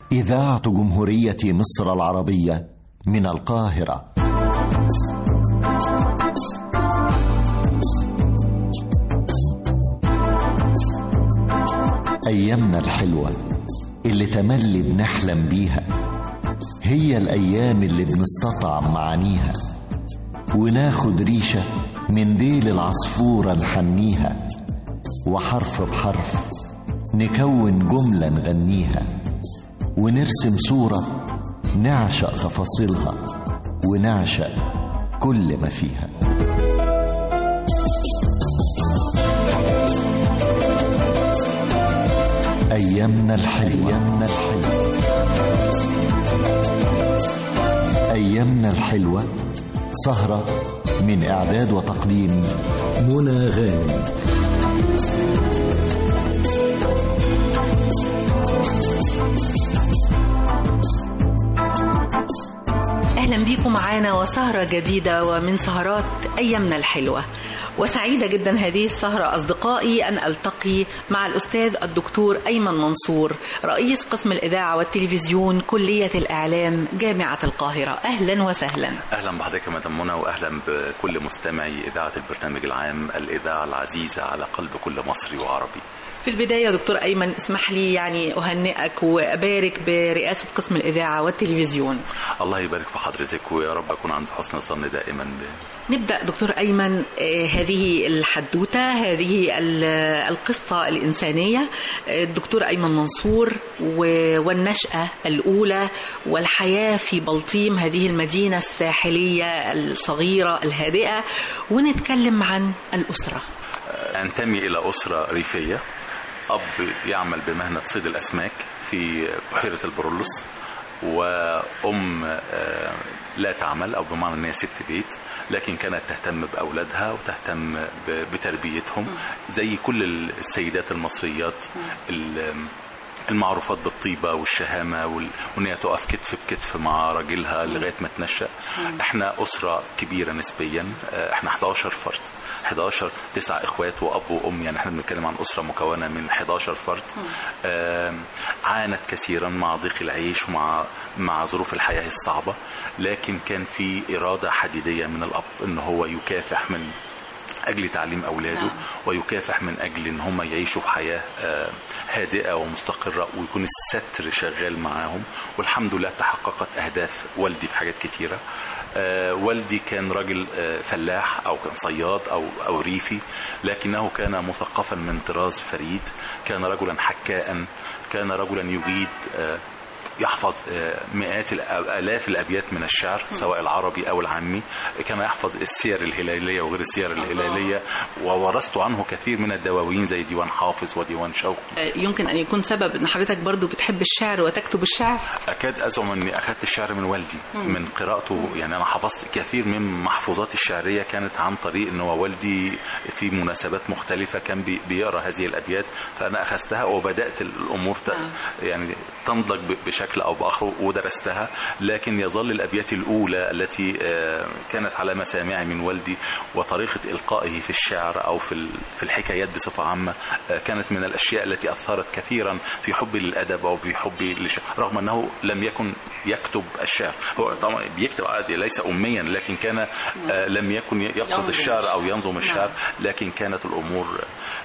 إذاعة جمهورية مصر العربية من القاهرة أيامنا الحلوة اللي تملي بنحلم بيها هي الأيام اللي بنستطعم معانيها وناخد ريشة من ديل العصفورة نحنيها وحرف بحرف نكون جملة نغنيها ونرسم صورة نعشق تفاصيلها ونعشق كل ما فيها أيامنا الحلوة أيامنا الحلوة أيامنا الحلوة سهرة من إعداد وتقديم منى غانم أهلا بيكم معانا وسهرة جديدة ومن سهرات أيامنا الحلوة وسعيدة جدا هذه السهرة أصدقائي أن ألتقي مع الأستاذ الدكتور أيمن منصور رئيس قسم الإذاعة والتلفزيون كلية الإعلام جامعة القاهرة أهلا وسهلا اهلا بحضرتك يا مدام منى واهلا بكل مستمعي اذاعه البرنامج العام الاذاعه العزيزه على قلب كل مصري وعربي في البداية يا دكتور أيمن اسمح لي يعني أهنئك وأبارك برئاسة قسم الإذاعة والتلفزيون الله يبارك في حضرتك ويا رب اكون عند حسن الظن دائما ب... نبدأ دكتور أيمن آه، هذه الحدوتة هذه ال- القصة الإنسانية آه، الدكتور أيمن منصور و- والنشأة الأولى والحياة في بلطيم هذه المدينة الساحلية الصغيرة الهادئة ونتكلم عن الأسرة انتمي الى اسره ريفيه اب يعمل بمهنه صيد الاسماك في بحيره البرولوس وام آه، لا تعمل او بمعنى ان هي ست بيت لكن كانت تهتم باولادها وتهتم ب- بتربيتهم زي كل السيدات المصريات ال- المعروفات بالطيبة والشهامة وال- وان هي تقف كتف بكتف مع راجلها لغاية ما تنشأ احنا أسرة كبيرة نسبيا اه، احنا 11 فرد 11 تسع اخوات واب وام يعني احنا بنتكلم عن أسرة مكونة من 11 فرد آم، عانت كثيرا مع ضيق العيش ومع مع ظروف الحياة الصعبة لكن كان في إرادة حديدية من الأب ان هو يكافح من اجل تعليم اولاده نعم. ويكافح من اجل ان هم يعيشوا في حياه آه، هادئه ومستقره ويكون الستر شغال معاهم والحمد لله تحققت اهداف والدي في حاجات كتيره آه، والدي كان راجل آه، فلاح او كان صياد او او ريفي لكنه كان مثقفا من طراز فريد كان رجلا حكاء كان رجلا يجيد آه، يحفظ آه، مئات الأ- آلاف الأبيات من الشعر سواء العربي أو العامي كما يحفظ السير الهلالية وغير السير الهلالية وورثت عنه كثير من الدواوين زي ديوان حافظ وديوان شوقي آه، يمكن أن يكون سبب أن حضرتك برضو بتحب الشعر وتكتب الشعر أكاد أزعم أني أخذت الشعر من والدي من قراءته يعني أنا حفظت كثير من محفوظاتي الشعرية كانت عن طريق أن هو والدي في مناسبات مختلفة كان بي- بيقرأ هذه الأبيات فأنا أخذتها وبدأت الأمور ت- يعني تنضج ب- بشكل أو بآخر ودرستها لكن يظل الأبيات الأولى التي آه، كانت على مسامعي من والدي وطريقة إلقائه في الشعر أو في ال- في الحكايات بصفة عامة آه، كانت من الأشياء التي أثرت كثيرا في حبي للأدب أو في حبي للشعر رغم أنه لم يكن يكتب الشعر هو طبعا بيكتب عادي ليس أميا لكن كان آه، لم يكن يقصد ينظم الشعر أو الشعر. ينظم الشعر لكن كانت الأمور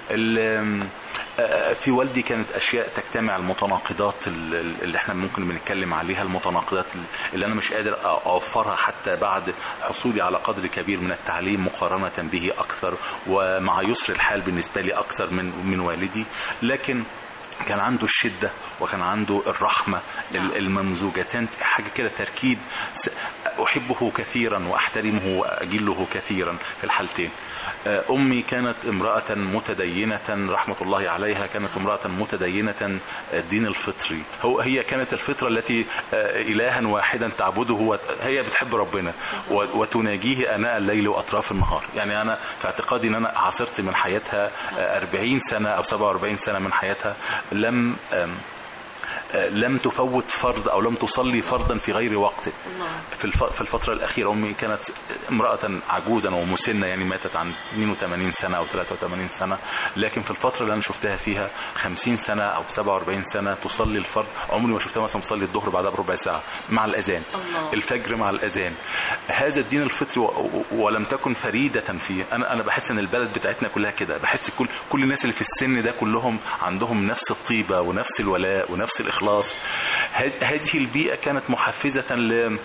ال- آه، في والدي كانت أشياء تجتمع المتناقضات ال- ال- اللي احنا ممكن بنتكلم عليها المتناقضات اللي أنا مش قادر أوفرها حتى بعد حصولي على قدر كبير من التعليم مقارنة به أكثر ومع يسر الحال بالنسبة لي أكثر من من والدي لكن كان عنده الشدة وكان عنده الرحمة ال- الممزوجتان حاجة كده تركيب س- أحبه كثيرا وأحترمه وأجله كثيرا في الحالتين آه، أمي كانت امرأة متدينة رحمة الله عليها كانت امرأة متدينة الدين الفطري هو هي كانت الفطرة التي آه، إلها واحدا تعبده وت- هي بتحب ربنا و- وتناجيه أناء الليل وأطراف النهار يعني أنا في اعتقادي أن أنا عاصرت من حياتها آه، 40 سنة أو 47 سنة من حياتها لم آم، آه، لم تفوت فرض او لم تصلي فرضا في غير وقته الله في الف- في الفترة الأخيرة أمي كانت امرأة عجوزا ومسنة يعني ماتت عن 82 سنة أو 83 سنة لكن في الفترة اللي أنا شفتها فيها 50 سنة أو 47 سنة تصلي الفرض عمري ما شفتها مثلا تصلي الظهر بعدها بربع ساعة مع الأذان الله. الفجر مع الأذان هذا الدين الفطري و- و- ولم تكن فريدة فيه أنا أنا بحس إن البلد بتاعتنا كلها كده بحس كل كل الناس اللي في السن ده كلهم عندهم نفس الطيبة ونفس الولاء ونفس الإخلاص هذ- هذه البيئة كانت محفزة ل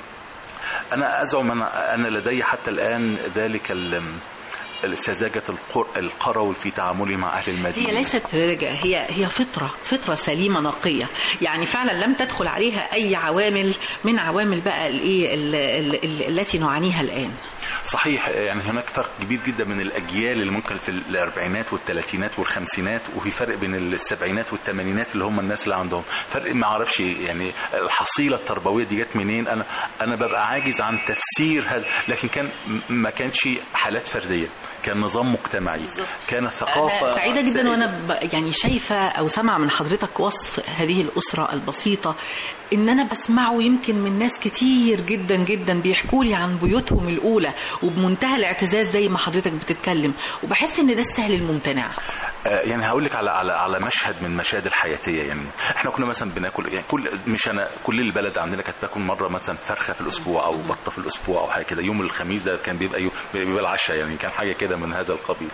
أنا أزعم أنا أنا لدي حتى الآن ذلك ال- سذاجة القر- القروي في تعاملي مع أهل المدينة هي ليست سذاجة هي هي فطرة فطرة سليمة نقية يعني فعلا لم تدخل عليها أي عوامل من عوامل بقى الإيه ال- ال- ال- التي نعانيها الآن صحيح يعني هناك فرق كبير جدا من الأجيال اللي ممكن في الأربعينات والثلاثينات والخمسينات وفي فرق بين السبعينات والثمانينات اللي هم الناس اللي عندهم فرق ما أعرفش يعني الحصيلة التربوية دي جت منين أنا أنا ببقى عاجز عن تفسير هذا لكن كان م- ما كانش حالات فردية كان نظام مجتمعي كانت ثقافة أنا سعيدة جدا سائدة. وأنا ب- يعني شايفة أو سامعة من حضرتك وصف هذه الأسرة البسيطة إن أنا بسمعه يمكن من ناس كتير جدا جدا بيحكوا لي عن بيوتهم الأولى وبمنتهى الاعتزاز زي ما حضرتك بتتكلم وبحس إن ده السهل الممتنع آه، يعني هقول لك على على على مشهد من مشاهد الحياتيه يعني احنا كنا مثلا بناكل يعني كل مش انا كل البلد عندنا كانت بتاكل مره مثلا فرخه في الاسبوع او بطه في الاسبوع او حاجه كده يوم الخميس ده كان بيبقى يوم بيبقى العشاء يعني كان حاجه كده من هذا القبيل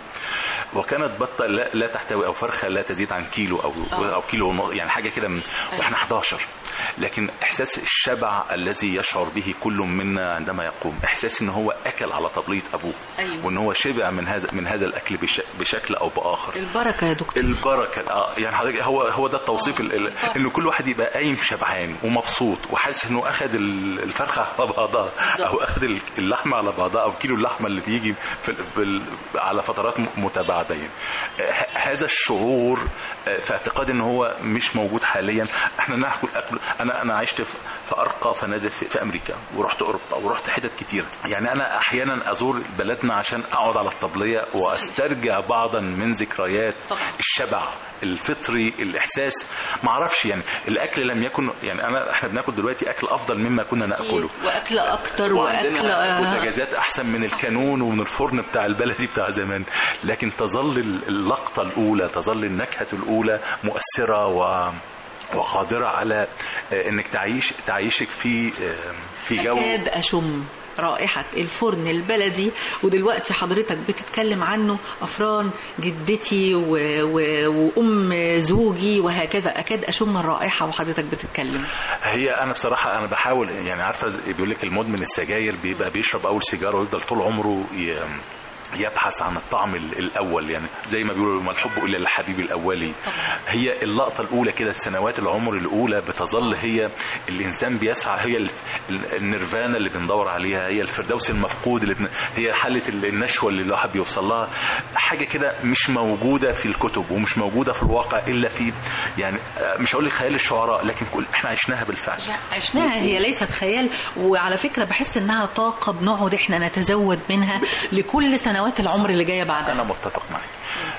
وكانت بطه لا, لا تحتوي او فرخه لا تزيد عن كيلو او آه. او كيلو ونص، يعني حاجه كده من واحنا 11 لكن احساس الشبع الذي يشعر به كل منا عندما يقوم احساس ان هو اكل على طبليه ابوه أيوة. وان هو شبع من هذا من هذا الاكل بش- بشكل او باخر البركة يا دكتور البركه اه يعني حضرتك هو هو ده التوصيف ال- ال- ان كل واحد يبقى قايم شبعان ومبسوط وحاسس انه اخذ ال- الفرخه على بعضها او اخذ ال- اللحمه على بعضها او كيلو اللحمه اللي بيجي في ال- في ال- على فترات م- متباعده يعني. آه، هذا الشعور آه، في اعتقادي ان هو مش موجود حاليا احنا ناكل اكل انا انا عشت في في ارقى فنادق في, في امريكا ورحت اوروبا ورحت حتت كتير يعني انا احيانا ازور بلدنا عشان اقعد على الطبليه واسترجع بعضا من ذكريات طبعا. الشبع الفطري الاحساس ما اعرفش يعني الاكل لم يكن يعني انا احنا بناكل دلوقتي اكل افضل مما كنا ناكله وأكل أكتر وأكل وعندنا آه، بوتاجازات احسن من الكانون ومن الفرن بتاع البلدي بتاع زمان لكن تظل اللقطه الاولى تظل النكهه الاولى مؤثره و وقادره على آه، انك تعيش تعيشك في آه، في جو أكاد أشم رائحة الفرن البلدي ودلوقتي حضرتك بتتكلم عنه أفران جدتي و... و... وأم زوجي وهكذا أكاد أشم الرائحة وحضرتك بتتكلم هي انا بصراحه انا بحاول يعني عارفه زي- بيقول لك المدمن السجاير بيبقى بيشرب اول سيجاره ويفضل طول عمره ي... يبحث عن الطعم ال- الاول يعني زي ما بيقولوا ما الحب الا للحبيب الاولي طبعا. هي اللقطه الاولى كده السنوات العمر الاولى بتظل هي الانسان بيسعى هي ال- ال- النيرفانا اللي بندور عليها هي الفردوس المفقود اللي بن... هي حاله ال- النشوه اللي الواحد بيوصل لها حاجه كده مش موجوده في الكتب ومش موجوده في الواقع الا في يعني آه، مش هقول لك خيال الشعراء لكن كل احنا عشناها بالفعل عشناها هي ليست خيال وعلى فكرة بحس إنها طاقة بنقعد إحنا نتزود منها لكل سنوات العمر اللي جاية بعدها انا متفق معاك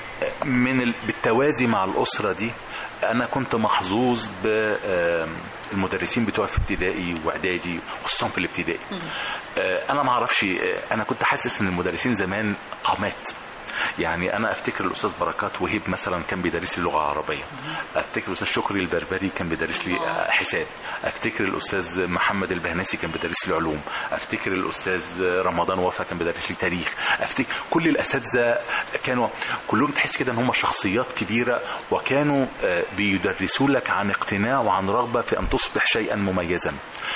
من ال... بالتوازي مع الاسره دي انا كنت محظوظ بالمدرسين بتوع في ابتدائي واعدادي خصوصا في الابتدائي آه، انا ما اعرفش آه، انا كنت حاسس ان المدرسين زمان قامات يعني انا افتكر الاستاذ بركات وهيب مثلا كان بيدرس لي اللغه العربيه افتكر الاستاذ شكري البربري كان بيدرس لي آه، حساب افتكر الاستاذ محمد البهنسي كان بيدرس لي علوم افتكر الاستاذ رمضان وفا كان بيدرس لي تاريخ افتكر كل الاساتذه كانوا كلهم تحس كده ان هم شخصيات كبيره وكانوا آه، بيدرسوا لك عن اقتناع وعن رغبه في ان تصبح شيئا مميزا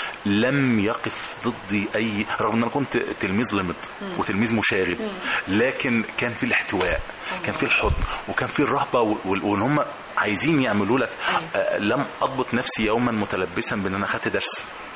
لم يقف ضدي اي رغم ان انا كنت تلميذ لمط وتلميذ مشاغب لكن كان في الاحتواء كان في الحضن وكان في الرهبه وال- وان هم عايزين يعملوا لك أيوة. آه، لم اضبط نفسي يوما متلبسا بان انا خدت درس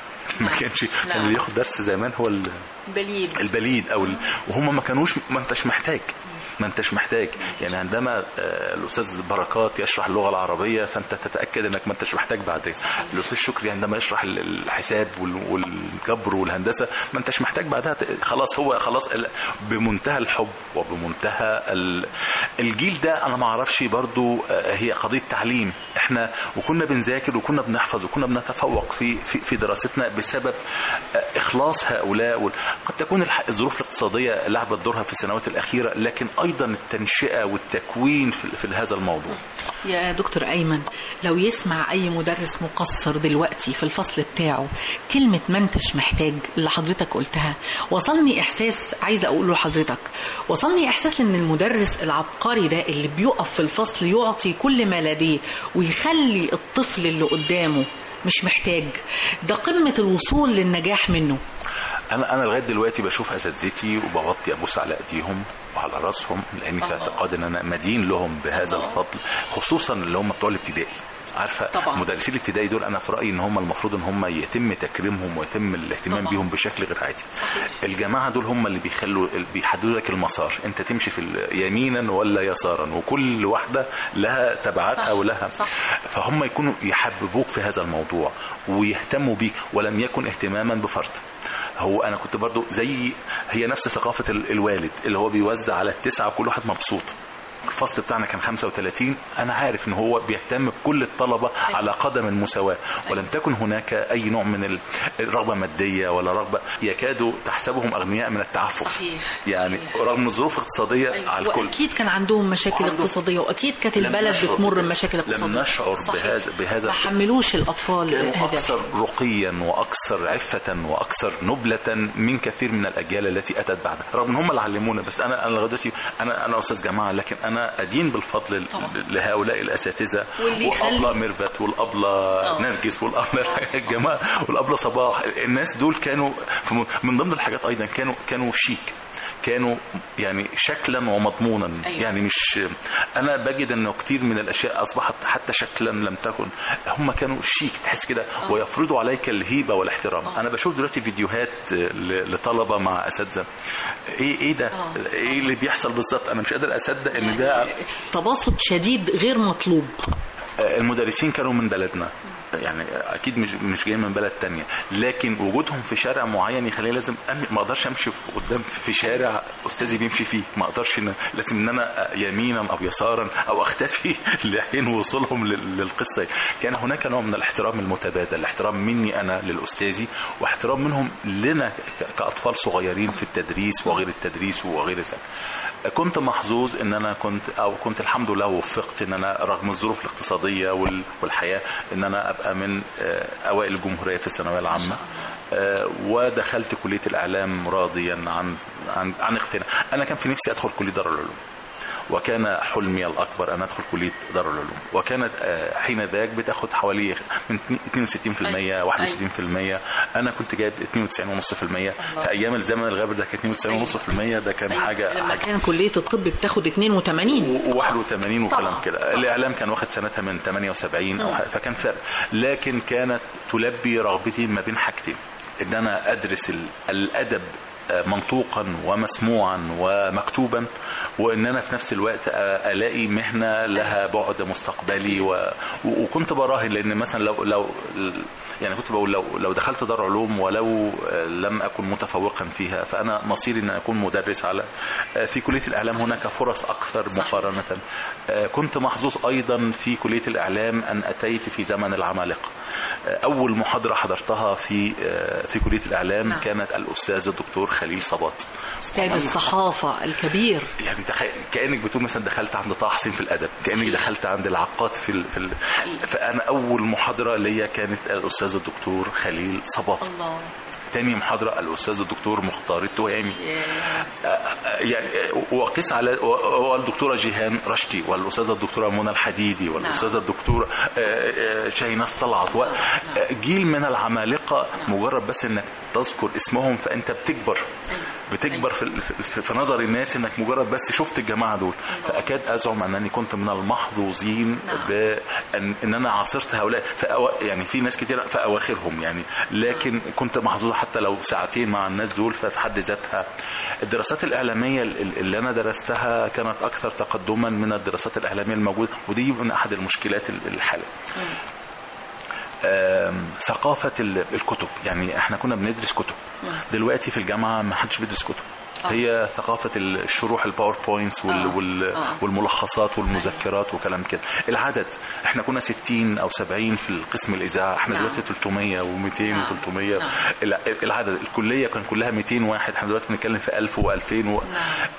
ما كانش نعم. كان اللي ياخد درس زمان هو ال- بليد البليد او ال... وهم ما كانوش ما انتش محتاج ما انتش محتاج يعني عندما آه، الاستاذ بركات يشرح اللغه العربيه فانت تتاكد انك ما انتش محتاج بعدين الاستاذ شكري عندما يشرح ال- الحساب وال- والجبر والهندسه ما انتش محتاج بعدها ت- خلاص هو خلاص ال- بمنتهى الحب وبمنتهى ال... الجيل ده انا ما اعرفش برضو آه، هي قضيه تعليم احنا وكنا بنذاكر وكنا بنحفظ وكنا بنتفوق في في, في دراستنا بسبب آه، اخلاص هؤلاء وال- قد تكون الح- الظروف الاقتصاديه لعبت دورها في السنوات الاخيره لكن ايضا التنشئه والتكوين في, في هذا الموضوع يا دكتور أيمن لو يسمع أي مدرس مقصر دلوقتي في الفصل بتاعه كلمة ما انتش محتاج اللي حضرتك قلتها وصلني إحساس عايزة أقوله لحضرتك وصلني إحساس إن المدرس العبقري ده اللي بيقف في الفصل يعطي كل ما لديه ويخلي الطفل اللي قدامه مش محتاج ده قمة الوصول للنجاح منه انا انا لغايه دلوقتي بشوف اساتذتي وبوطي ابوس على ايديهم وعلى راسهم لاني في الله. اعتقاد ان انا مدين لهم بهذا الله. الفضل خصوصا اللي هم بتوع الابتدائي عارفه طبعا. مدرسين الابتدائي دول انا في رايي ان هم المفروض ان هم يتم تكريمهم ويتم الاهتمام طبعا. بيهم بشكل غير عادي الجماعه دول هم اللي بيخلوا بيحددوا لك المسار انت تمشي في ال- يمينا ولا يسارا وكل واحده لها تبعاتها صح. ولها صح. فهم يكونوا يحببوك في هذا الموضوع ويهتموا بيك ولم يكن اهتماما بفرد هو انا كنت برضو زي هي نفس ثقافه ال- الوالد اللي هو بيوزع على التسعه وكل واحد مبسوط الفصل بتاعنا كان 35 انا عارف ان هو بيهتم بكل الطلبه على قدم المساواه ولم تكن هناك اي نوع من ال- الرغبه ماديه ولا رغبه يكادوا تحسبهم اغنياء من التعفف صحيح يعني صحيح. رغم الظروف الاقتصاديه على الكل واكيد كان عندهم مشاكل وعندهم- اقتصاديه واكيد كانت لم البلد نشعر بتمر بذلك. بمشاكل اقتصاديه لم نشعر صحيح. بهذا بهذا ما حملوش الاطفال كانوا هذا أكثر رقيا وأكثر عفة وأكثر نبلة من كثير من الأجيال التي أتت بعدها رغم إن هم اللي علمونا بس أنا أنا لغاية دلوقتي أنا أنا أستاذ جماعة لكن أنا أدين بالفضل ل- طبعا. لهؤلاء الأساتذة واللي يخلي- والأبلة ميرفت والأبلة آه. نرجس والأبلة الجماعة والأبلة صباح الناس دول كانوا في م- من ضمن الحاجات أيضا كانوا كانوا شيك كانوا يعني شكلا ومضمونا أيوة. يعني مش انا بجد انه كتير من الاشياء اصبحت حتى شكلا لم تكن هم كانوا شيك تحس كده ويفرضوا عليك الهيبه والاحترام آه. انا بشوف دلوقتي فيديوهات ل- لطلبه مع اساتذه ايه ايه ده آه. ايه اللي بيحصل بالظبط انا مش قادر اصدق ان ده تباسط شديد غير مطلوب المدرسين كانوا من بلدنا يعني اكيد مش مش جايين من بلد تانية لكن وجودهم في شارع معين يخليني لازم أم- ما اقدرش امشي في قدام في شارع استاذي بيمشي فيه ما اقدرش إن لازم ان انا يمينا او يسارا او اختفي لحين وصولهم لل- للقصه كان هناك نوع من الاحترام المتبادل الاحترام مني انا للاستاذي واحترام منهم لنا ك- كاطفال صغيرين في التدريس وغير التدريس وغير ذلك كنت محظوظ ان انا كنت او كنت الحمد لله وفقت ان انا رغم الظروف الاقتصاديه وال- والحياه ان انا ابقى من آه، اوائل الجمهوريه في الثانويه العامه آه، ودخلت كليه الاعلام راضيا عن عن عن اقتناع انا كان في نفسي ادخل كليه دار العلوم وكان حلمي الاكبر ان ادخل كليه دار العلوم وكانت آه، حين ذاك بتاخد حوالي من 62% 61% انا كنت جايب 92.5% في ايام الزمن الغابر ده كان 92.5% ده كان حاجه لما حاجه كان كليه الطب بتاخد 82 و81 وكلام طبعا. كده الاعلام كان واخد سنتها من 78 او مم. حاجة، فكان فرق لكن كانت تلبي رغبتي ما بين حاجتين ان انا ادرس ال- الادب آه، منطوقا ومسموعا ومكتوبا وان انا في نفس الوقت آه، الاقي مهنه لها بعد مستقبلي و... و- وكنت براهن لان مثلا لو لو يعني كنت بقول لو لو دخلت دار علوم ولو آه، لم اكن متفوقا فيها فانا مصيري ان اكون مدرس على آه، في كليه الاعلام هناك فرص اكثر مقارنه آه، كنت محظوظ ايضا في كليه الاعلام ان اتيت في زمن العمالقه آه، اول محاضره حضرتها في آه، في كليه الاعلام نعم. كانت الاستاذ الدكتور خليل صباط استاذ الصحافه الكبير يعني تخيل كانك بتقول مثلا دخلت عند طه حسين في الادب كانك دخلت عند العقاد في ال... في ال... فانا اول محاضره ليا كانت الاستاذ الدكتور خليل صباط الله تاني محاضره الاستاذ الدكتور مختار التوامي يعني وقس على والدكتوره جيهان رشدي والاستاذه الدكتوره منى الحديدي والاستاذه الدكتوره شاهيناز طلعت جيل من العمالقه مجرد بس انك تذكر اسمهم فانت بتكبر بتكبر في, في, في نظر الناس انك مجرد بس شفت الجماعه دول فاكاد ازعم انني كنت من المحظوظين نعم. بان ان انا عاصرت هؤلاء في أو... يعني في ناس كتير في اواخرهم يعني لكن كنت محظوظ حتى لو ساعتين مع الناس دول ففي حد ذاتها الدراسات الاعلاميه ال- اللي انا درستها كانت اكثر تقدما من الدراسات الاعلاميه الموجوده ودي من احد المشكلات ال- الحاليه آم، ثقافة ال- الكتب يعني احنا كنا بندرس كتب دلوقتي في الجامعة ما حدش بيدرس كتب آه. هي ثقافة الشروح الباوربوينتس وال آه. وال آه. والملخصات والمذكرات وكلام كده العدد احنا كنا 60 او 70 في القسم الاذاعه احنا نعم. دلوقتي 300 و200 نعم. و300 نعم. العدد الكليه كان كلها 200 واحد احنا دلوقتي بنتكلم في 1000 و2000 و... نعم.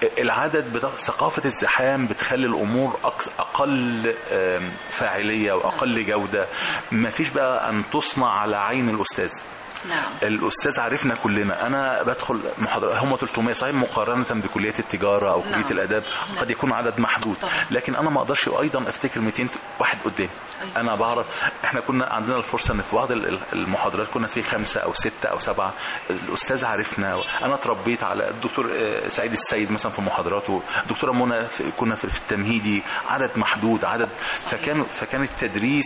العدد بتا... ثقافه الزحام بتخلي الامور أقص... اقل آم، فاعليه واقل جوده ما فيش بقى ان تصنع على عين الاستاذ نعم الاستاذ عارفنا كلنا انا بدخل محاضرات هم 300 صحيح مقارنه بكليه التجاره او نعم. كليه الاداب قد يكون عدد محدود طبعا. لكن انا ما اقدرش ايضا افتكر 200 واحد قدام أيوة. انا بعرف احنا كنا عندنا الفرصه ان في بعض ال- المحاضرات كنا في خمسه او سته او سبعه الاستاذ عارفنا انا اتربيت على الدكتور آه، سعيد السيد مثلا في محاضراته الدكتوره منى في- كنا في في التمهيدي عدد محدود عدد فكان فكان التدريس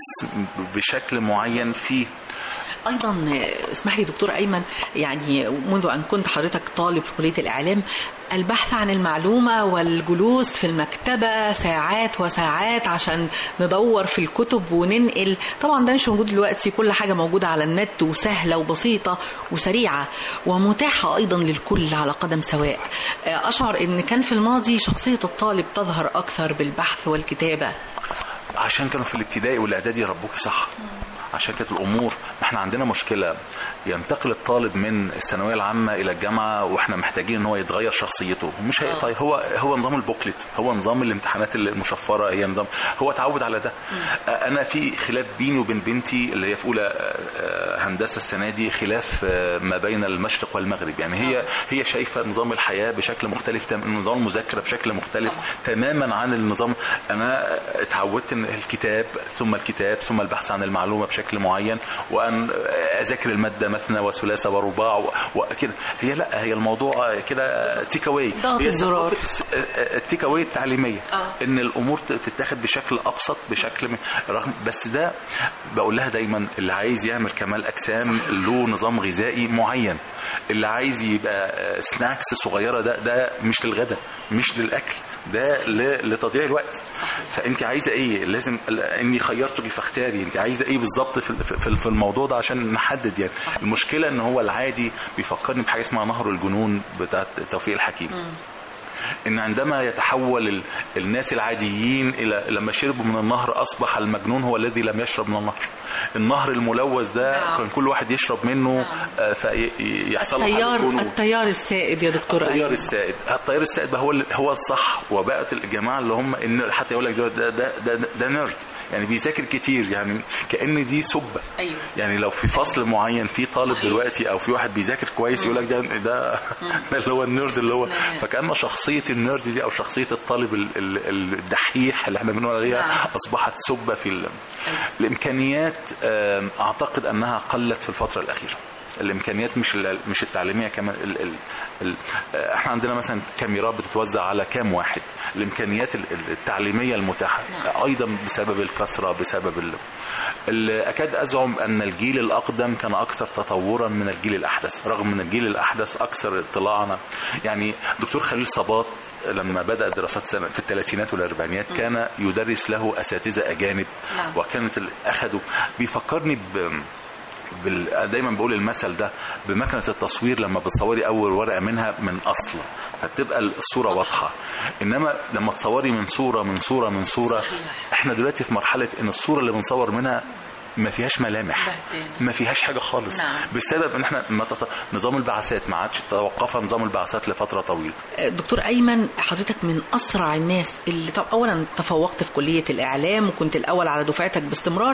بشكل معين فيه ايضا اسمح لي دكتور ايمن يعني منذ ان كنت حضرتك طالب في كليه الاعلام البحث عن المعلومه والجلوس في المكتبه ساعات وساعات عشان ندور في الكتب وننقل طبعا ده مش موجود دلوقتي كل حاجه موجوده على النت وسهله وبسيطه وسريعه ومتاحه ايضا للكل على قدم سواء اشعر ان كان في الماضي شخصيه الطالب تظهر اكثر بالبحث والكتابه عشان كانوا في الابتدائي والاعدادي يربوكي صح عشان كانت الامور احنا عندنا مشكله ينتقل الطالب من الثانويه العامه الى الجامعه واحنا محتاجين ان هو يتغير شخصيته مش هي... آه. طيب هو هو نظام البوكلت هو نظام الامتحانات المشفره هي نظام هو اتعود على ده انا في خلاف بيني وبين بنتي اللي هي في اولى آه، هندسه السنه دي خلاف آه، ما بين المشرق والمغرب يعني هي هي شايفه نظام الحياه بشكل مختلف تم- نظام المذاكره بشكل مختلف تماما عن النظام انا اتعودت ان الكتاب ثم الكتاب ثم البحث عن المعلومه بشكل معين وان اذاكر الماده مثنى وثلاثه ورباع و- وكده هي لا هي الموضوع كده تيك اواي ضغط هي الزرار. ثقافة التيك اواي التعليميه آه. ان الامور تتاخد بشكل ابسط بشكل م- رغم بس ده بقول لها دايما اللي عايز يعمل كمال اجسام له نظام غذائي معين اللي عايز يبقى سناكس صغيره ده ده مش للغدا مش للاكل ده ل- لتضييع الوقت فانت عايزه ايه لازم اني خيرتك فاختاري انت عايزه ايه بالظبط في في- في الموضوع ده عشان نحدد يعني المشكله ان هو العادي بيفكرني بحاجه اسمها نهر الجنون بتاعت توفيق الحكيم ان عندما يتحول ال- الناس العاديين الى لما شربوا من النهر اصبح المجنون هو الذي لم يشرب من النهر النهر الملوث ده نعم. كان كل واحد يشرب منه نعم. آه، فيحصل له التيار حاجة جنون. التيار السائد يا دكتور التيار أيمن. السائد التيار السائد بقى هو ال- هو الصح وبقت الجماعه اللي هم ان حتى يقول لك ده ده ده, ده, ده نيرد يعني بيذاكر كتير يعني كان دي سبه ايوه يعني لو في فصل معين في طالب صحيح. دلوقتي او في واحد بيذاكر كويس يقول لك ده ده ده اللي هو النيرد اللي هو نعم. فكان شخصيه النيرد دي او شخصيه الطالب ال- ال- الدحيح اللي احنا بنقول عليها نعم. اصبحت سبه في ال- الامكانيات آم، اعتقد انها قلت في الفتره الاخيره الامكانيات مش ال- مش التعليميه كمان ال ال ال آه، احنا عندنا مثلا كاميرات بتتوزع على كام واحد الامكانيات ال- ال- التعليميه المتاحه نعم. ايضا بسبب الكثره بسبب ال... ال- اكاد ازعم ان الجيل الاقدم كان اكثر تطورا من الجيل الاحدث رغم ان الجيل الاحدث اكثر اطلاعا يعني دكتور خليل صباط لما بدا دراسات سنة في الثلاثينات والاربعينات كان يدرس له اساتذه اجانب نعم. وكانت ال- اخذوا بيفكرني ب بال... دايما بقول المثل ده بمكنه التصوير لما بتصوري اول ورقه منها من اصل فبتبقى الصوره واضحه انما لما تصوري من صوره من صوره من صوره صحيح. احنا دلوقتي في مرحله ان الصوره اللي بنصور منها ما فيهاش ملامح بهتان. ما فيهاش حاجه خالص نعم. بسبب ان احنا ما تط... نظام البعثات ما عادش توقف نظام البعثات لفتره طويله دكتور ايمن حضرتك من اسرع الناس اللي طب اولا تفوقت في كليه الاعلام وكنت الاول على دفعتك باستمرار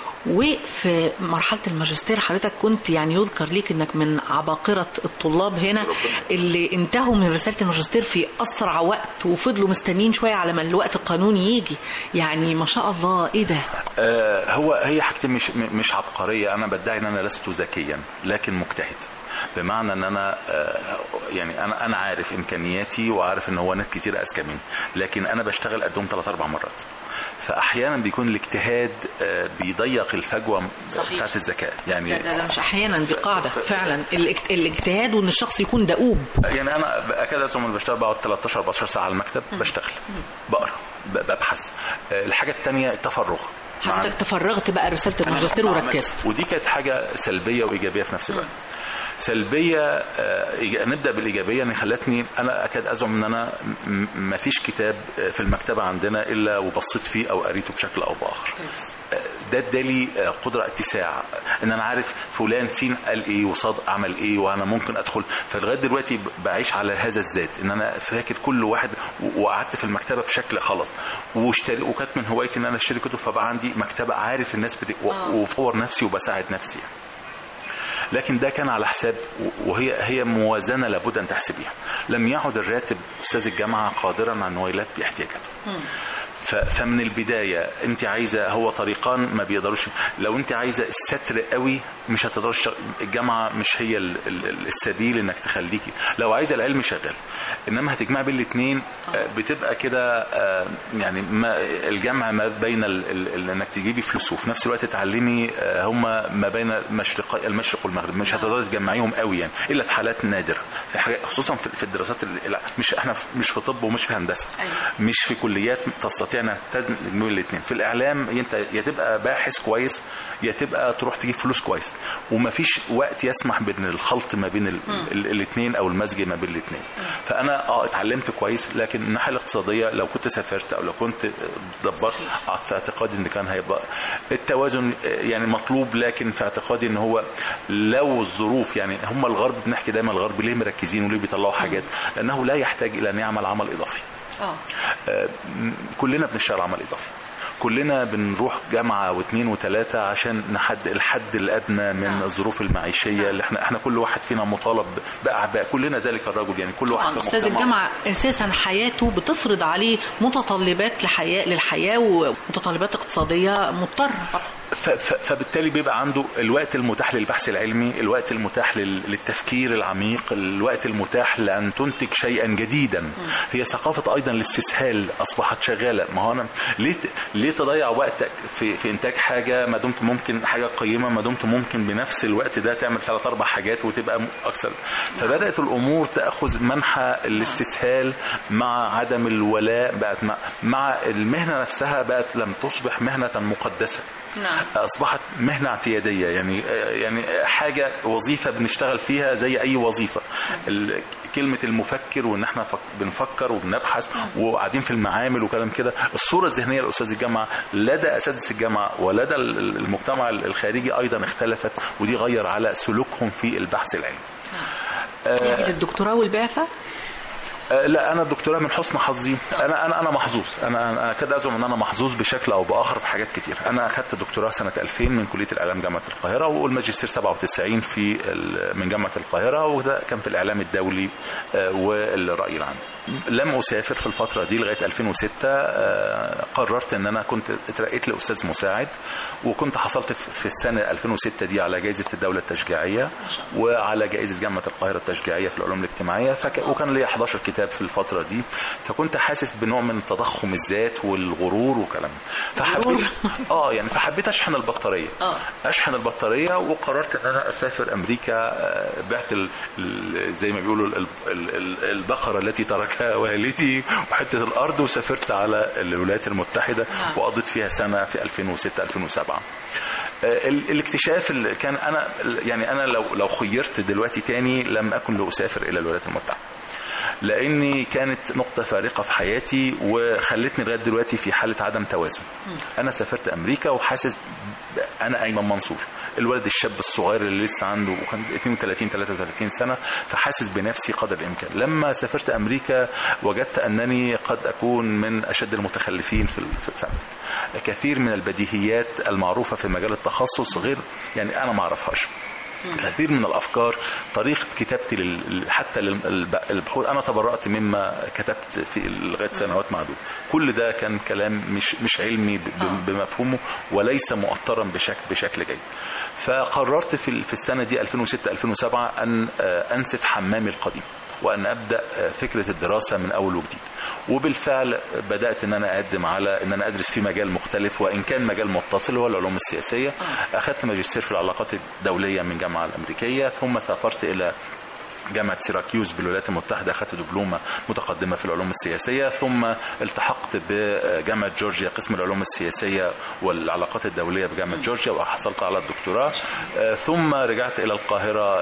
وفي مرحله الماجستير حضرتك كنت يعني يذكر ليك انك من عباقره الطلاب هنا اللي انتهوا من رساله الماجستير في اسرع وقت وفضلوا مستنيين شويه على ما الوقت القانوني يجي يعني ما شاء الله ايه ده آه هو هي حاجتين مش م- مش عبقريه انا بدعي ان انا لست ذكيا لكن مجتهد بمعنى ان انا آه، يعني انا انا عارف امكانياتي وعارف ان هو ناس كتير اذكى مني لكن انا بشتغل قدهم ثلاث اربع مرات فاحيانا بيكون الاجتهاد آه، بيضيق الفجوه صحيح. بتاعت الذكاء يعني لا لا لا مش احيانا دي قاعده فعلا الاجت- الاجتهاد وان الشخص يكون دؤوب يعني انا اكاد ازعم إني بشتغل بقعد 13 14 ساعه على المكتب بشتغل بقرا ب- ببحث آه، الحاجه الثانيه التفرغ مع- حضرتك تفرغت بقى رساله أنا الماجستير بعمل- وركزت ودي كانت حاجه سلبيه وايجابيه في نفس الوقت سلبيه آه، إيج- نبدا بالايجابيه ان خلتني انا اكاد ازعم ان انا ما فيش كتاب آه، في المكتبه عندنا الا وبصيت فيه او قريته بشكل او باخر آه، ده ادالي آه، قدره اتساع ان انا عارف فلان سين قال ايه وصاد عمل ايه وانا ممكن ادخل فلغايه دلوقتي ب- بعيش على هذا الذات ان انا فاكر كل واحد و- وقعدت في المكتبه بشكل خلاص واشتري وكانت من هوايتي ان انا اشتري كتب فبقى عندي مكتبه عارف الناس بت... و- آه. وبطور نفسي وبساعد نفسي يعني. لكن ده كان على حساب وهي هي موازنه لابد ان تحسبيها لم يعد الراتب استاذ الجامعه قادرا على انه يلبي احتياجاته ف- فمن البدايه انت عايزه هو طريقان ما بيقدروش لو انت عايزه الستر قوي مش هتقدري تشتغل- الجامعه مش هي ال- ال- السبيل انك تخليكي لو عايزه العلم شغال انما هتجمعي بين الاثنين بتبقى كده آه، يعني ما الجمع ما بين ال- ال- ال- انك تجيبي فلوس وفي نفس الوقت تعلمي آه، هما ما بين المشرق المشرق والمغرب مش هتقدري تجمعيهم قوي يعني الا في حالات نادره في حاجات خصوصا في في الدراسات ال- لا، مش احنا في- مش في طب ومش في هندسه أيوة. مش في كليات تستطيع انها تدمج الاثنين في الاعلام انت يا تبقى باحث كويس يا تبقى تروح تجيب فلوس كويس ومفيش وقت يسمح بين الخلط ما بين الاثنين او المزج ما بين الاثنين فانا اه اتعلمت كويس لكن من الناحيه الاقتصاديه لو كنت سافرت او لو كنت دبرت في اعتقادي ان كان هيبقى التوازن آه، يعني مطلوب لكن في اعتقادي ان هو لو الظروف يعني هم الغرب بنحكي دايما الغرب ليه مركزين وليه بيطلعوا حاجات لانه لا يحتاج الى ان يعمل عمل اضافي اه آه، م- كلنا بنشتغل عمل اضافي كلنا بنروح جامعه واثنين وثلاثه عشان نحد الحد الادنى من نعم. الظروف المعيشيه اللي احنا احنا كل واحد فينا مطالب باعباء كلنا ذلك الرجل يعني كل واحد طبعا في استاذ المجتمع الجامعه اساسا حياته بتفرض عليه متطلبات لحياه للحياه ومتطلبات اقتصاديه مضطره طبعا ف- ف- فبالتالي بيبقى عنده الوقت المتاح للبحث العلمي الوقت المتاح لل- للتفكير العميق الوقت المتاح لأن تنتج شيئا جديدا هي ثقافة أيضا الاستسهال أصبحت شغالة ما هو أنا ليه ت- ليه تضيع وقتك في, في إنتاج حاجة ما دمت ممكن حاجة قيمة ما دمت ممكن بنفس الوقت ده تعمل ثلاث أربع حاجات وتبقى م- أكثر فبدأت الأمور تأخذ منحى الاستسهال مع عدم الولاء بقت مع, مع المهنة نفسها بقت لم تصبح مهنة مقدسة نعم اصبحت مهنه اعتياديه يعني يعني حاجه وظيفه بنشتغل فيها زي اي وظيفه ال- كلمه المفكر وان احنا فك- بنفكر وبنبحث وقاعدين في المعامل وكلام كده الصوره الذهنيه لاستاذ الجامعه لدى اساتذه الجامعه ولدى ال- المجتمع الخارجي ايضا اختلفت ودي غير على سلوكهم في البحث العلمي يعني الدكتوراه والبعثه آه، لا انا الدكتوراه من حسن حظي انا انا انا محظوظ انا انا كده ازعم ان انا محظوظ بشكل او باخر في حاجات كتير انا اخذت الدكتوراه سنه 2000 من كليه الاعلام جامعه القاهره والماجستير 97 في ال- من جامعه القاهره وده كان في الاعلام الدولي آه، والراي العام لم اسافر في الفتره دي لغايه 2006 آه، قررت ان انا كنت اترقيت لاستاذ مساعد وكنت حصلت في في السنه 2006 دي على جائزه الدوله التشجيعيه وعلى جائزه جامعه القاهره التشجيعيه في العلوم الاجتماعيه فك... وكان لي 11 كتاب في الفتره دي فكنت حاسس بنوع من تضخم الذات والغرور وكلام فحبيت اه يعني فحبيت اشحن البطاريه اه اشحن البطاريه وقررت ان انا اسافر امريكا آه، بعت ال... ال... زي ما بيقولوا ال... ال... ال... البقره التي تركها والدي وحته الارض وسافرت على الولايات المتحده نعم. وقضيت فيها سنه في 2006 2007 آه، ال- الاكتشاف اللي كان انا يعني انا لو لو خيرت دلوقتي تاني لم اكن لاسافر الى الولايات المتحده لاني كانت نقطه فارقه في حياتي وخلتني لغايه دلوقتي في حاله عدم توازن انا سافرت امريكا وحاسس ب- انا ايمن منصور الولد الشاب الصغير اللي لسه عنده وكان 32 33 سنه فحاسس بنفسي قدر الامكان لما سافرت امريكا وجدت انني قد اكون من اشد المتخلفين في ال- في في امريكا كثير من البديهيات المعروفه في مجال التخصص غير يعني انا ما اعرفهاش كثير من الافكار طريقه كتابتي لل... حتى للبحوث انا تبرأت مما كتبت في لغايه سنوات معدوده كل ده كان كلام مش مش علمي ب... ب... بمفهومه وليس مؤطرا بشكل بشكل جيد فقررت في في السنه دي 2006 2007 ان انسف حمامي القديم وان ابدا فكره الدراسه من اول وجديد وبالفعل بدات ان انا اقدم على ان انا ادرس في مجال مختلف وان كان مجال متصل هو العلوم السياسيه اخذت ماجستير في العلاقات الدوليه من الجامعه الامريكيه ثم سافرت الى جامعة سيراكيوز بالولايات المتحدة أخذت دبلومة متقدمة في العلوم السياسية ثم التحقت بجامعة جورجيا قسم العلوم السياسية والعلاقات الدولية بجامعة جورجيا وحصلت على الدكتوراه ثم رجعت إلى القاهرة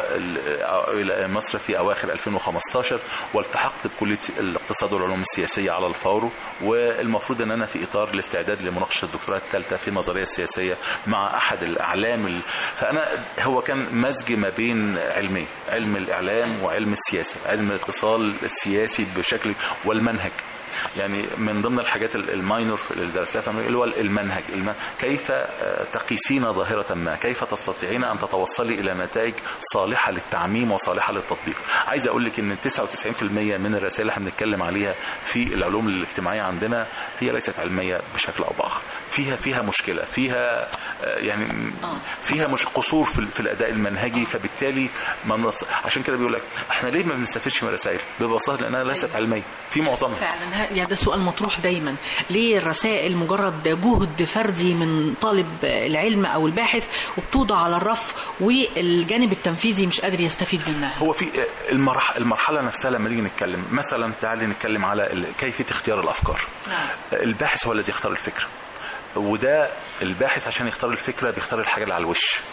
إلى مصر في أواخر 2015 والتحقت بكلية الاقتصاد والعلوم السياسية على الفورو والمفروض أن أنا في إطار الاستعداد لمناقشة الدكتوراه الثالثة في النظرية السياسية مع أحد الأعلام ال... فأنا هو كان مزج ما بين علمين علم الإعلام وعلم السياسة علم الاتصال السياسي بشكل والمنهج يعني من ضمن الحاجات الماينور اللي درستها اللي هو المنهج كيف تقيسين ظاهرة ما كيف تستطيعين أن تتوصلي إلى نتائج صالحة للتعميم وصالحة للتطبيق عايز أقول لك أن 99% من الرسائل اللي احنا بنتكلم عليها في العلوم الاجتماعية عندنا هي ليست علمية بشكل أو بآخر فيها فيها مشكلة فيها يعني فيها مش قصور في الأداء المنهجي فبالتالي ما عشان كده بيقول لك احنا ليه ما بنستفدش من الرسائل ببساطة لأنها ليست علمية في معظمها فعلا يعني ده سؤال مطروح دايما ليه الرسائل مجرد جهد فردي من طالب العلم او الباحث وبتوضع على الرف والجانب التنفيذي مش قادر يستفيد منها هو في المرح المرحله نفسها لما نيجي نتكلم مثلا تعالي نتكلم على كيفيه اختيار الافكار نعم. الباحث هو الذي يختار الفكره وده الباحث عشان يختار الفكره بيختار الحاجه اللي على الوش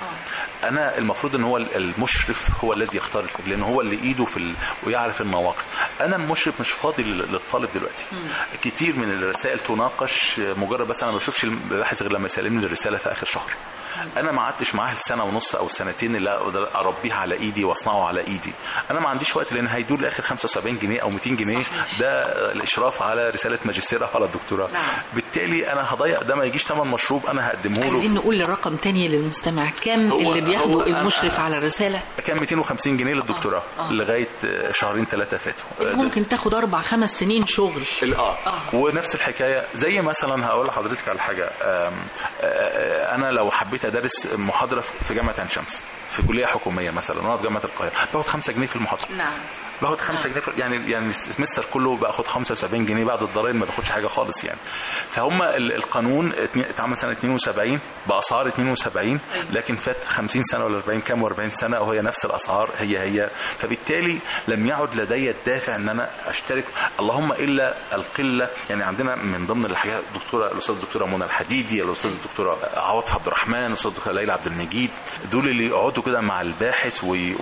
انا المفروض ان هو المشرف هو الذي يختار الفكره لان هو اللي ايده في ال... ويعرف المواقف انا المشرف مش فاضي للطالب دلوقتي م. كتير من الرسائل تناقش مجرد بس انا ما بشوفش الباحث غير لما يسلمني الرساله في اخر شهر انا ما قعدتش معاه السنه ونص او السنتين اللي اقدر اربيها على ايدي واصنعه على ايدي انا ما عنديش وقت لان هيدور لاخر 75 جنيه او 200 جنيه صحيح. ده الاشراف على رساله ماجستير او على الدكتوراه نعم. بالتالي انا هضيع ده ما يجيش ثمن مشروب انا هقدمه له عايزين نقول الرقم تاني للمستمع كام اللي بياخده المشرف على الرساله كان 250 جنيه للدكتوراه آه. آه. لغايه شهرين ثلاثه فاتوا ممكن تاخد اربع خمس سنين شغل اه, آه. ونفس الحكايه زي مثلا هقول لحضرتك على حاجه انا لو حبيت ادرس محاضره في جامعه عين شمس في كليه حكوميه مثلا وانا في جامعه القاهره باخد 5 جنيه في المحاضره نعم باخد 5 جنيه في يعني يعني السمستر كله باخد 75 جنيه بعد الضرايب ما باخدش حاجه خالص يعني فهم القانون اتعمل سنه 72 باسعار 72 لكن فات 50 سنه ولا 40 كام و40 سنه وهي نفس الاسعار هي هي فبالتالي لم يعد لدي الدافع ان انا اشترك اللهم الا القله يعني عندنا من ضمن الحاجات الدكتوره الاستاذ الدكتوره منى الحديدي الاستاذ الدكتوره عواطف عبد الرحمن الاستاذ الدكتوره ليلى عبد المجيد دول اللي يقعدوا كده مع الباحث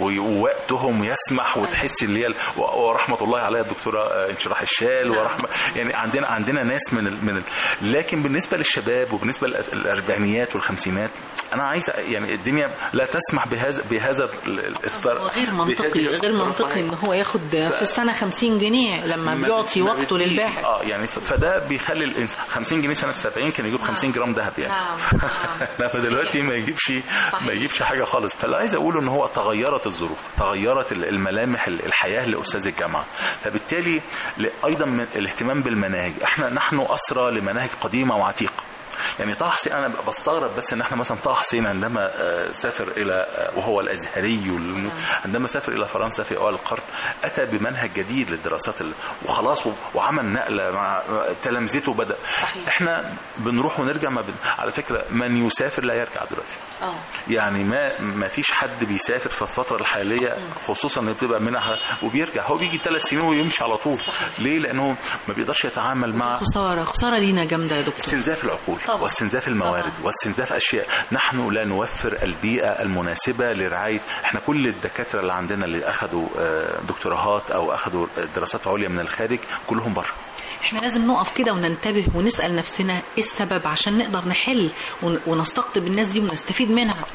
ووقتهم يسمح وتحس اللي هي ورحمه الله عليها الدكتوره انشراح الشال ورحمه يعني عندنا عندنا ناس من ال من ال لكن بالنسبه للشباب وبالنسبه للاربعينيات والخمسينات انا عايز يعني الدنيا لا تسمح بهذا بهذا الثر غير منطقي غير منطقي ان هو ياخد في السنه 50 جنيه لما بيعطي وقته للباحث اه يعني فده بيخلي الانسان 50 جنيه سنه 70 كان يجيب 50 جرام ذهب يعني نعم فدلوقتي ما يجيبش ما يجيبش حاجه خالص فاللي عايز اقوله ان هو تغيرت الظروف تغيرت الملامح الحياه لاستاذ الجامعه فبالتالي ايضا من الاهتمام بالمناهج احنا نحن اسرى لمناهج قديمه وعتيقه يعني طه حسين انا بستغرب بس ان احنا مثلا طه حسين عندما سافر الى وهو الازهري عندما سافر الى فرنسا في اوائل القرن اتى بمنهج جديد للدراسات وخلاص وعمل نقله مع تلامذته بدا صحيح. احنا بنروح ونرجع ما بن... على فكره من يسافر لا يرجع دلوقتي اه يعني ما ما فيش حد بيسافر في الفتره الحاليه خصوصا ان بتبقى منح وبيرجع هو بيجي ثلاث سنين ويمشي على طول صحيح. ليه لانه ما بيقدرش يتعامل مع خساره خساره لينا جامده يا دكتور استنزاف العقول طبعا. واستنزاف الموارد طبعا. واستنزاف اشياء نحن لا نوفر البيئه المناسبه لرعايه احنا كل الدكاتره اللي عندنا اللي اخذوا دكتوراهات او اخذوا دراسات عليا من الخارج كلهم بره احنا لازم نقف كده وننتبه ونسال نفسنا ايه السبب عشان نقدر نحل ونستقطب الناس دي ونستفيد منها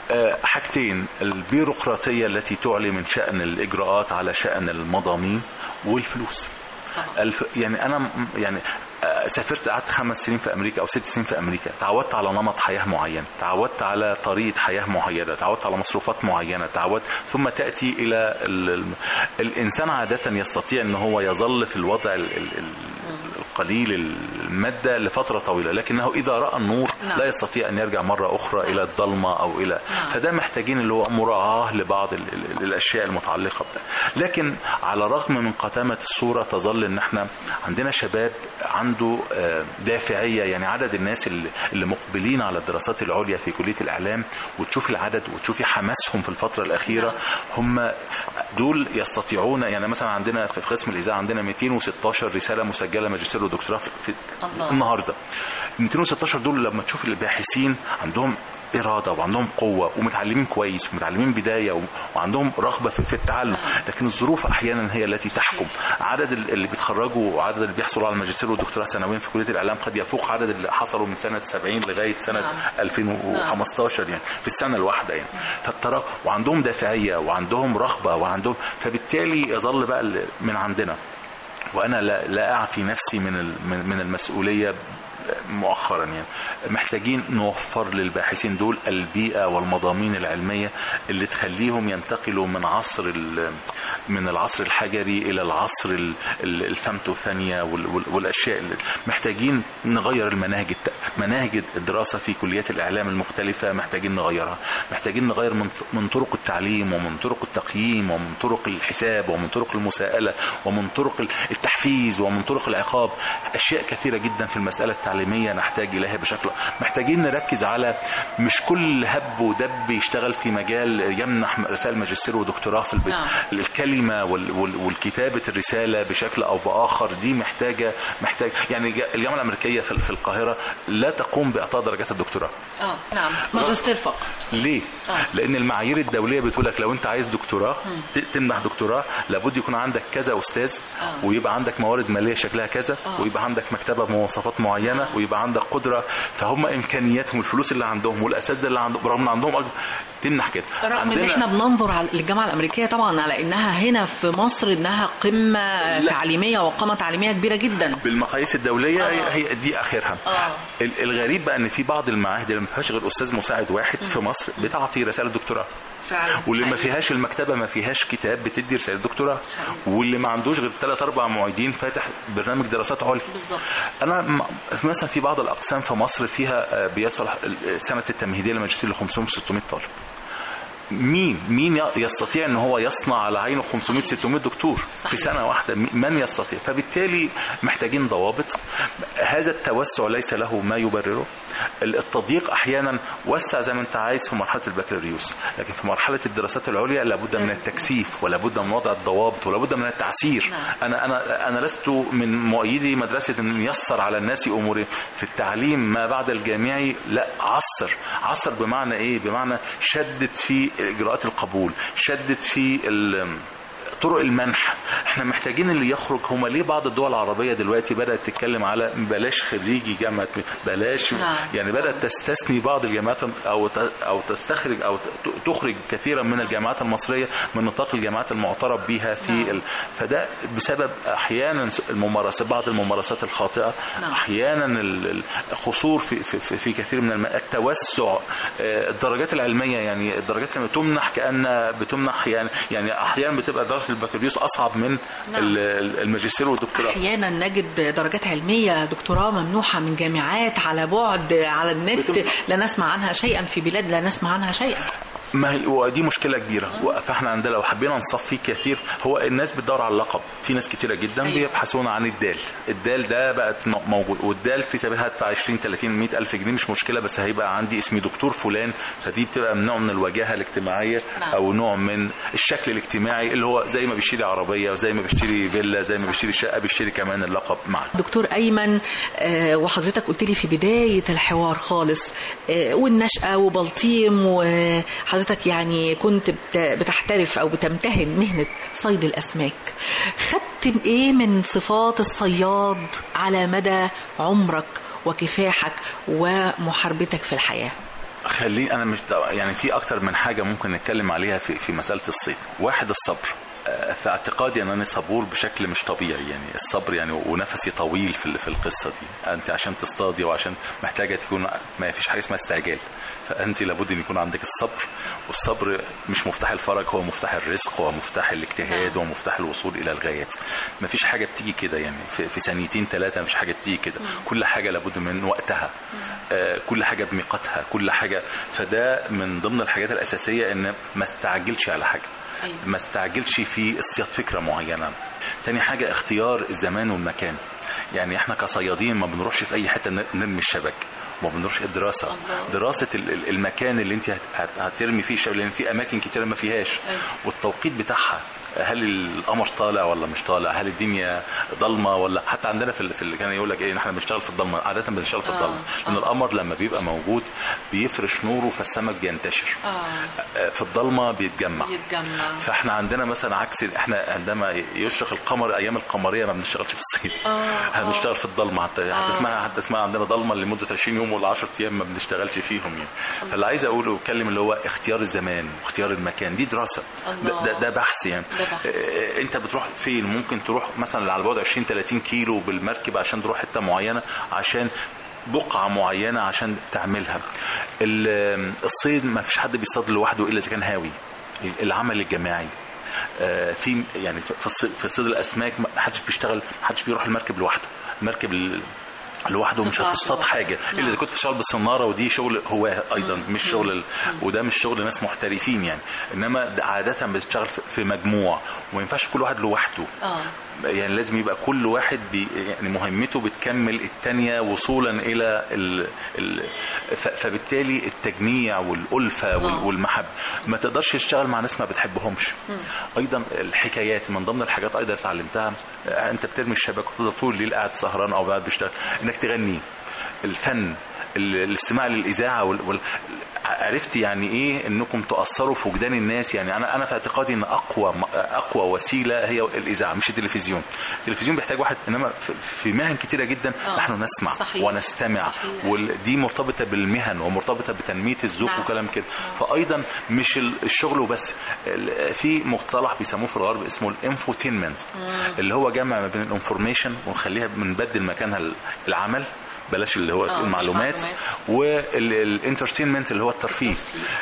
حاجتين البيروقراطيه التي تعلي من شان الاجراءات على شان المضامين والفلوس طبعا. الف يعني انا م- يعني آه، سافرت قعدت خمس سنين في امريكا او ست سنين في امريكا تعودت على نمط حياه معين تعودت على طريقه حياه معينه تعودت على مصروفات معينه تعودت ثم تاتي الى ال... ال... الانسان عاده يستطيع ان هو يظل في الوضع ال... ال... ال- القليل الماده لفتره طويله لكنه اذا راى النور نعم. لا يستطيع ان يرجع مره اخرى الى الضلمه او الى نعم. فده محتاجين اللي هو مراعاه لبعض ال... ال... الاشياء المتعلقه بده لكن على الرغم من قتامه الصوره تظل ان احنا عندنا شباب عنده آه، دافعيه يعني عدد الناس اللي اللي مقبلين على الدراسات العليا في كليه الاعلام وتشوفي العدد وتشوفي حماسهم في الفتره الاخيره هم دول يستطيعون يعني مثلا عندنا في قسم الاذاعه عندنا 216 رساله مسجله ماجستير ودكتوراه في في الله. النهارده 216 دول لما تشوف الباحثين عندهم إرادة وعندهم قوة ومتعلمين كويس ومتعلمين بداية و- وعندهم رغبة في, في التعلم لكن الظروف أحيانا هي التي تحكم عدد ال- اللي بيتخرجوا وعدد اللي بيحصلوا على الماجستير والدكتوراه سنويا في كلية الإعلام قد يفوق عدد اللي حصلوا من سنة 70 لغاية سنة نعم. 2015 يعني في السنة الواحدة يعني فالترا وعندهم دافعية وعندهم رغبة وعندهم فبالتالي يظل بقى ال- من عندنا وانا لا, لا اعفي نفسي من ال- من من المسؤوليه مؤخرا يعني محتاجين نوفر للباحثين دول البيئه والمضامين العلميه اللي تخليهم ينتقلوا من عصر ال- من العصر الحجري الى العصر ال- ال- الفمتوثانيه وال- وال- والاشياء اللي محتاجين نغير المناهج الت- مناهج الدراسه في كليات الاعلام المختلفه محتاجين نغيرها محتاجين نغير من من طرق التعليم ومن طرق التقييم ومن طرق الحساب ومن طرق المساءله ومن طرق التحفيز ومن طرق العقاب اشياء كثيره جدا في المساله التعليميه نحتاج اليها بشكل محتاجين نركز على مش كل هب ودب يشتغل في مجال يمنح رسائل ماجستير ودكتوراه في البيت نعم. الكلمه وال- وال- والكتابه الرساله بشكل او باخر دي محتاجه محتاج يعني جا- الجامعه الامريكيه في في القاهره لا تقوم باعطاء درجات الدكتوراه اه نعم ماجستير فقط ليه؟ آه. لأن المعايير الدولية بتقول لك لو أنت عايز دكتوراه مم. ت- تمنح دكتوراه لابد يكون عندك كذا أستاذ آه. ويبقى عندك موارد مالية شكلها كذا آه. ويبقى عندك مكتبة بمواصفات معينة آه. ويبقى عندك قدرة فهم إمكانياتهم والفلوس اللي عندهم والأساتذة اللي عندهم برغم إن عندهم أكبر تمنح كده رغم ان احنا بننظر على الجامعه الامريكيه طبعا على انها هنا في مصر انها قمه لا. تعليميه وقامه تعليميه كبيره جدا بالمقاييس الدولية آه. هي دي آخرها اه ال- الغريب بقى ان في بعض المعاهد اللي ما فيهاش غير استاذ مساعد واحد في مصر بتعطي رساله دكتوراه فعلا واللي ما حقيقي. فيهاش المكتبه ما فيهاش كتاب بتدي رساله دكتوراه واللي ما عندوش غير ثلاث اربع معيدين فاتح برنامج دراسات عليا بالظبط انا م- مثلا في بعض الاقسام في مصر فيها آه، بيصل ال- سنه التمهيديه للماجستير ل 500 600 طالب مين مين ي- يستطيع ان هو يصنع على عينه 500 600 دكتور صحيح. في سنه واحده م- من يستطيع فبالتالي محتاجين ضوابط هذا التوسع ليس له ما يبرره ال- التضييق احيانا وسع زي ما انت عايز في مرحله البكالوريوس لكن في مرحله الدراسات العليا لابد من لازم. التكثيف ولابد من وضع الضوابط ولابد من التعسير نعم. انا انا انا لست من مؤيدي مدرسه ان يسر على الناس امورهم في التعليم ما بعد الجامعي لا عصر عصر بمعنى ايه بمعنى شدد في اجراءات القبول شدد في ال- طرق المنح احنا محتاجين اللي يخرج هما ليه بعض الدول العربيه دلوقتي بدات تتكلم على بلاش خريجي جامعه بلاش نعم. يعني بدات تستثني بعض الجامعات او ت- او تستخرج او ت- تخرج كثيرا من الجامعات المصريه من نطاق الجامعات المعترف بها في نعم. ال... فده بسبب احيانا الممارسات بعض الممارسات الخاطئه نعم. احيانا ال- القصور في في, في, في كثير من الم... التوسع آه، الدرجات العلميه يعني الدرجات العلميه تمنح كان بتمنح يعني يعني احيانا بتبقى درجه البكالوريوس اصعب من نعم. ال- ال- الماجستير والدكتوراه احيانا نجد درجات علميه دكتوراه ممنوحه من جامعات على بعد على النت بتبقى- لا نسمع عنها شيئا في بلاد لا نسمع عنها شيئا ما هي ودي مشكله كبيره فاحنا عندنا لو حبينا نصفي كثير هو الناس بتدور على اللقب في ناس كتيره جدا أيوة. بيبحثون عن الدال الدال ده بقت م- موجود والدال في سبيلها هدفع 20 30 100 الف جنيه مش مشكله بس هيبقى عندي اسمي دكتور فلان فدي بتبقى نوع من الواجهه الاجتماعيه نعم. او نوع من الشكل الاجتماعي اللي هو زي ما بيشتري عربيه وزي ما بيشتري فيلا زي ما بيشتري شقه بيشتري كمان اللقب معه دكتور أيمن آه، وحضرتك قلت لي في بداية الحوار خالص آه، والنشأة وبلطيم وحضرتك يعني كنت بت- بتحترف أو بتمتهن مهنة صيد الأسماك خدت إيه من صفات الصياد على مدى عمرك وكفاحك ومحاربتك في الحياة خليني انا مش يعني في اكتر من حاجه ممكن نتكلم عليها في في مساله الصيد واحد الصبر آه، في اعتقادي ان انا صبور بشكل مش طبيعي يعني الصبر يعني ونفسي طويل في في القصه دي انت عشان تصطادي وعشان محتاجه تكون ما فيش حاجه اسمها استعجال فانت لابد ان يكون عندك الصبر والصبر مش مفتاح الفرج هو مفتاح الرزق هو مفتاح الاجتهاد هو مفتاح الوصول الى الغايات ما فيش حاجه بتيجي كده يعني في, في ثانيتين ثلاثه ما فيش حاجه بتيجي كده كل حاجه لابد من وقتها آه، كل حاجه بميقاتها كل حاجه فده من ضمن الحاجات الاساسيه ان ما استعجلش على حاجه أيوة. ما استعجلش في اصطياد فكره معينه تاني حاجة اختيار الزمان والمكان يعني احنا كصيادين ما بنروحش في اي حتة ن- نرمي الشبك ما بنروحش الدراسة الله. دراسة ال- ال- المكان اللي انت هت- هت- هترمي فيه الشبك لان في اماكن كتيرة ما فيهاش أيوة. والتوقيت بتاعها هل القمر طالع ولا مش طالع هل الدنيا ضلمه ولا حتى عندنا في ال- في ال- كان يقول لك ايه احنا بنشتغل في الضلمه عاده بنشتغل في آه، الضلمه لان آه. القمر لما بيبقى موجود بيفرش نوره فالسمك بينتشر اه آه، في الضلمه بيتجمع يتجمع فاحنا عندنا مثلا عكس احنا عندما يشرق القمر ايام القمريه ما بنشتغلش في الصيف اه هنشتغل في الضلمه حتى آه. حتى اسمها حتى اسمها عندنا ضلمه لمده 20 يوم ولا 10 ايام ما بنشتغلش فيهم يعني فاللي عايز اقوله اتكلم اللي هو اختيار الزمان واختيار المكان دي دراسه الله. ده, ده, ده بحث يعني ده بحث. آه، انت بتروح فين ممكن تروح مثلا على بعد 20 30 كيلو بالمركب عشان تروح حته معينه عشان بقعة معينة عشان تعملها ال- الصيد ما فيش حد بيصطاد لوحده إلا إذا كان هاوي العمل الجماعي آه، في يعني في الصيد- في صيد الاسماك ما حدش بيشتغل ما حدش بيروح المركب لوحده المركب ال- لوحده مش تطلع هتصطاد لوحده. حاجه نعم. الا اذا كنت بتشتغل بالصناره ودي شغل هواه ايضا مم. مش شغل ال... وده مش شغل ناس محترفين يعني انما ده عاده بتشتغل في- في مجموع وما ينفعش كل واحد لوحده اه يعني لازم يبقى كل واحد بي يعني مهمته بتكمل التانية وصولا إلى ال ال ف- فبالتالي التجميع والألفة وال- آه. والمحبة ما تقدرش تشتغل مع ناس ما بتحبهمش مم. أيضا الحكايات من ضمن الحاجات أيضا اللي اتعلمتها آه، أنت بترمي الشبكة وتفضل طول الليل قاعد سهران أو قاعد بيشتغل إنك تغني الفن ال- الاستماع للاذاعه وال... وال... عرفت يعني ايه انكم تاثروا في وجدان الناس يعني انا انا في اعتقادي ان اقوى اقوى وسيله هي الاذاعه مش التلفزيون التلفزيون بيحتاج واحد انما في- في مهن كتيره جدا آه. نحن نسمع صحيح. ونستمع صحيح. ودي مرتبطه بالمهن ومرتبطه بتنميه الذوق نعم. وكلام كده فايضا مش ال- الشغل وبس ال- في مصطلح بيسموه في الغرب اسمه الانفوتينمنت اللي هو جمع ما بين الانفورميشن ونخليها بنبدل مكانها العمل بلاش اللي هو آه، مش المعلومات معلومات. والانترتينمنت اللي هو الترفيه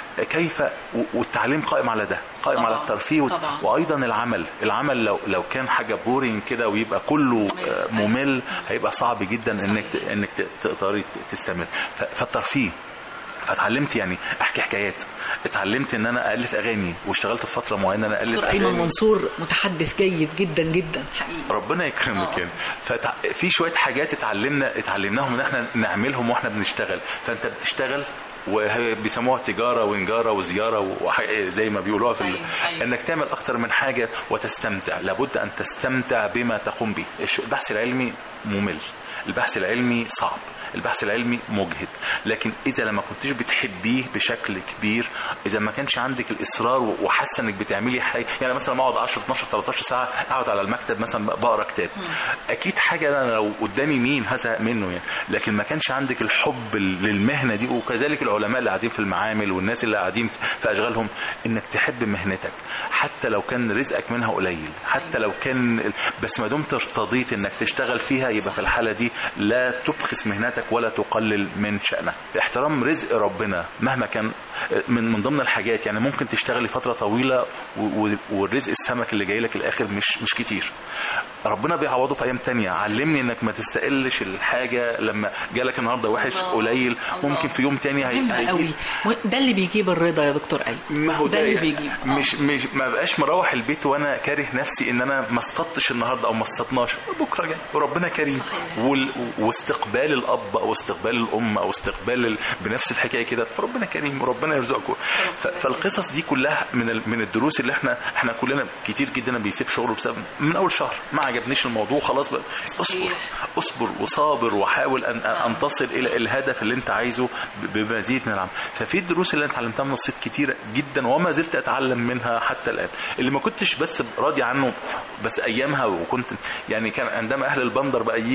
كيف و- والتعليم قائم على ده قائم طبعاً، على الترفيه وت- طبعاً. وايضا العمل العمل لو لو كان حاجه بورينج كده ويبقى كله آه، ممل هيبقى صعب جدا انك ت- انك ت- تقدري ت- تستمر ف- فالترفيه فتعلمت يعني احكي حكايات اتعلمت ان انا الف اغاني واشتغلت في فتره معينه انا الف دكتور ايمن اغاني منصور متحدث جيد جدا جدا حقيقي ربنا يكرمك آه. يعني ففي شويه حاجات اتعلمنا اتعلمناهم ان احنا نعملهم واحنا بنشتغل فانت بتشتغل وبيسموها تجاره ونجاره وزياره وح- زي ما بيقولوها في ال- أيوة، أيوة. انك تعمل اكتر من حاجه وتستمتع لابد ان تستمتع بما تقوم به الش- البحث العلمي ممل البحث العلمي صعب البحث العلمي مجهد لكن اذا لما كنتش بتحبيه بشكل كبير اذا ما كانش عندك الاصرار وحاسه انك بتعملي حاجه يعني مثلا ما اقعد 10 12 13 ساعه اقعد على المكتب مثلا بقرا كتاب اكيد حاجه انا لو قدامي مين هزهق منه يعني لكن ما كانش عندك الحب للمهنه دي وكذلك العلماء اللي قاعدين في المعامل والناس اللي قاعدين في اشغالهم انك تحب مهنتك حتى لو كان رزقك منها قليل حتى لو كان بس ما دمت ارتضيت انك تشتغل فيها يبقى في الحاله دي لا تبخس مهنتك ولا تقلل من شأنك احترام رزق ربنا مهما كان من من ضمن الحاجات يعني ممكن تشتغلي فتره طويله و- و- والرزق السمك اللي جاي لك الاخر مش مش كتير ربنا بيعوضه في ايام تانية علمني انك ما تستقلش الحاجه لما جالك النهارده وحش الله. قليل الله. ممكن في يوم تاني هي- مهم هيجي قوي ده اللي بيجيب الرضا يا دكتور ايمن ما هو ده ده اللي يعني بيجيب. آه. مش مش ما بقاش مروح البيت وانا كاره نفسي ان انا ما اصطدتش النهارده او ما اصطدناش بكره جاي وربنا كريم صحيح. وال... واستقبال الاب او استقبال الام او استقبال ال... بنفس الحكايه كده ربنا كريم وربنا يرزقكم ف... فالقصص دي كلها من ال... من الدروس اللي احنا احنا كلنا كتير جدا بيسيب شغله بسبب من اول شهر ما عجبنيش الموضوع خلاص بقى اصبر صحيح. اصبر وصابر وحاول ان ان تصل الى الهدف اللي انت عايزه ب- بمزيد من العمل ففي الدروس اللي انا اتعلمتها من الصيد كتيره جدا وما زلت اتعلم منها حتى الان اللي ما كنتش بس راضي عنه بس ايامها وكنت يعني كان عندما اهل البندر بقى ييجوا يشوفوا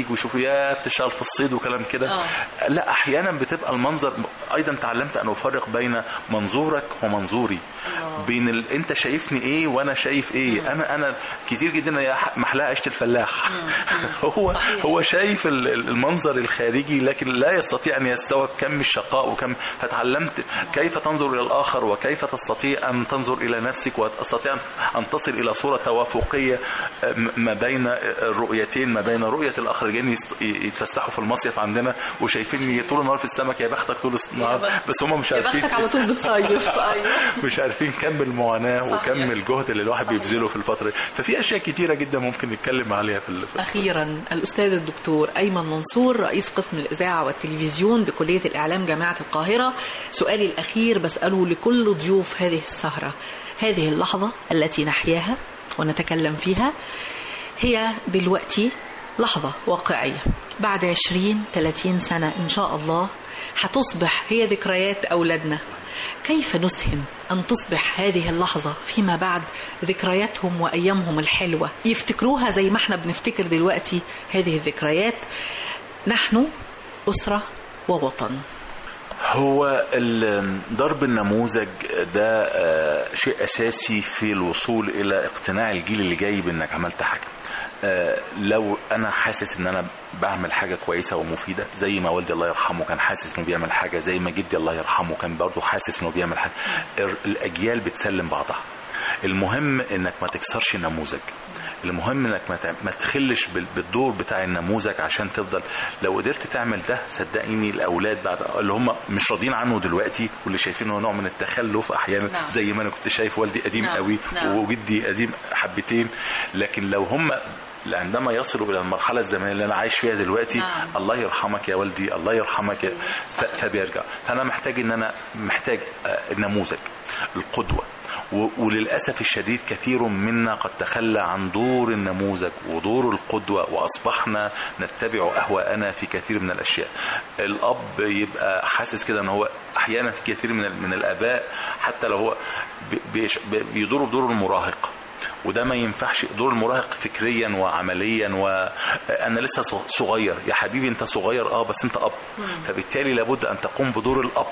ويا بتشتغل في الصيد وكلام كده آه. لا احيانا بتبقى المنظر ايضا تعلمت ان افرق بين منظورك ومنظوري آه. بين ال... انت شايفني ايه وانا شايف ايه انا انا كتير جدا يا ح- محلاها عيشه الفلاح هو صحيح. هو شايف ال- ال- المنظر الخارجي لكن لا يستطيع ان يستوعب كم الشقاء وكم فتعلمت كيف تنظر الى الاخر وكيف تستطيع ان تنظر الى نفسك وتستطيع ان تصل الى صوره توافقيه م- ما بين الرؤيتين ما بين رؤيه الاخر جايين يست- يتفسحوا في المصيف عندنا وشايفيني طول النهار في السمك يا بختك طول النهار بخت- بس هم مش يا عارفين بختك على طول بتصيف ايوه مش عارفين كم المعاناه صحيح. وكم الجهد اللي الواحد صحيح. بيبذله في الفتره دي ففي اشياء كتيره جدا ممكن نتكلم عليها في ال- في أخيرا الأستاذ الدكتور أيمن منصور رئيس قسم الإذاعة والتلفزيون بكلية الإعلام جامعة القاهرة سؤالي الأخير بسأله لكل ضيوف هذه السهرة هذه اللحظة التي نحياها ونتكلم فيها هي دلوقتي لحظة واقعية بعد 20 30 سنة إن شاء الله هتصبح هي ذكريات أولادنا كيف نسهم أن تصبح هذه اللحظة فيما بعد ذكرياتهم وأيامهم الحلوة يفتكروها زي ما احنا بنفتكر دلوقتي هذه الذكريات نحن أسرة ووطن هو ال- ضرب النموذج ده آه، شيء اساسي في الوصول الى اقتناع الجيل اللي جاي بانك عملت حاجه آه، لو انا حاسس ان انا بعمل حاجه كويسه ومفيده زي ما والدي الله يرحمه كان حاسس انه بيعمل حاجه زي ما جدي الله يرحمه كان برضه حاسس انه بيعمل حاجه ال- الاجيال بتسلم بعضها المهم انك ما تكسرش النموذج المهم انك ما تع- ما تخلش بال- بالدور بتاع النموذج عشان تفضل لو قدرت تعمل ده صدقيني الاولاد بعد اللي هم مش راضيين عنه دلوقتي واللي شايفين هو نوع من التخلف احيانا نعم. زي ما انا كنت شايف والدي قديم نعم، قوي نعم. وجدي قديم حبتين لكن لو هم عندما يصلوا الى المرحله الزمنيه اللي انا عايش فيها دلوقتي نعم. الله يرحمك يا والدي الله يرحمك يا ف- فبيرجع فانا محتاج ان انا محتاج آه، النموذج القدوه و- وللاسف الشديد كثير منا قد تخلى عن دور النموذج ودور القدوه واصبحنا نتبع اهواءنا في كثير من الاشياء الاب يبقى حاسس كده ان هو احيانا في كثير من ال- من الاباء حتى لو هو بي- بيش- بي- بيدور بدور المراهق وده ما ينفعش دور المراهق فكريا وعمليا وانا لسه ص- صغير يا حبيبي انت صغير اه بس انت اب فبالتالي لابد ان تقوم بدور الاب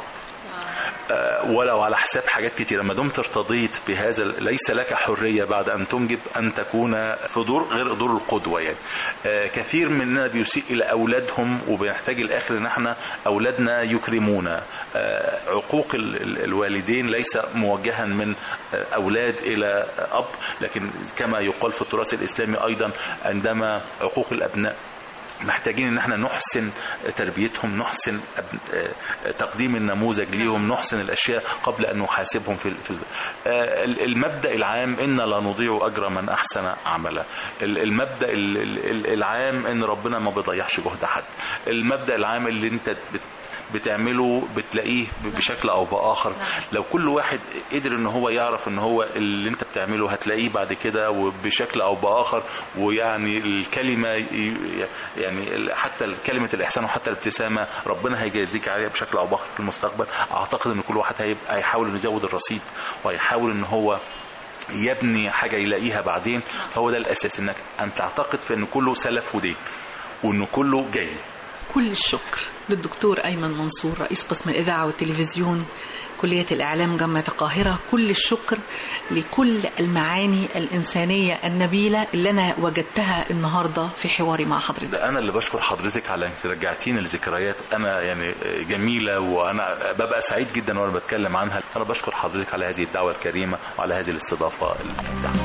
آه، ولو على حساب حاجات كتيرة ما دمت ارتضيت بهذا ليس لك حرية بعد أن تنجب أن تكون في دور غير دور القدوة يعني آه، كثير مننا بيسيء إلى أولادهم وبنحتاج الآخر إن احنا أولادنا يكرمونا آه، عقوق ال- ال- الوالدين ليس موجها من آه، أولاد إلى أب لكن كما يقال في التراث الإسلامي أيضا عندما عقوق الأبناء محتاجين ان احنا نحسن تربيتهم نحسن أب- آه، تقديم النموذج ليهم نحسن الاشياء قبل ان نحاسبهم في ال- في ال- آه، المبدا العام ان لا نضيع اجر من احسن عملا ال- المبدا ال- ال- العام ان ربنا ما بيضيعش جهد حد المبدا العام اللي انت بت- بتعمله بتلاقيه بشكل او باخر لو كل واحد قدر ان هو يعرف ان هو اللي انت بتعمله هتلاقيه بعد كده وبشكل او باخر ويعني الكلمه ي- يعني حتى كلمه الاحسان وحتى الابتسامه ربنا هيجازيك عليها بشكل او باخر في المستقبل اعتقد ان كل واحد هيبقى هيحاول انه يزود الرصيد وهيحاول ان هو يبني حاجه يلاقيها بعدين فهو ده الاساس انك ان تعتقد في ان كله سلف ودين وانه كله جاي كل الشكر للدكتور أيمن منصور رئيس قسم الإذاعة والتلفزيون كلية الإعلام جامعة القاهرة كل الشكر لكل المعاني الإنسانية النبيلة اللي أنا وجدتها النهاردة في حواري مع حضرتك ده انا اللي بشكر حضرتك على انك رجعتيني لذكريات انا يعني جميله وانا ببقى سعيد جدا وانا بتكلم عنها انا بشكر حضرتك على هذه الدعوه الكريمه وعلى هذه الاستضافه الممتعه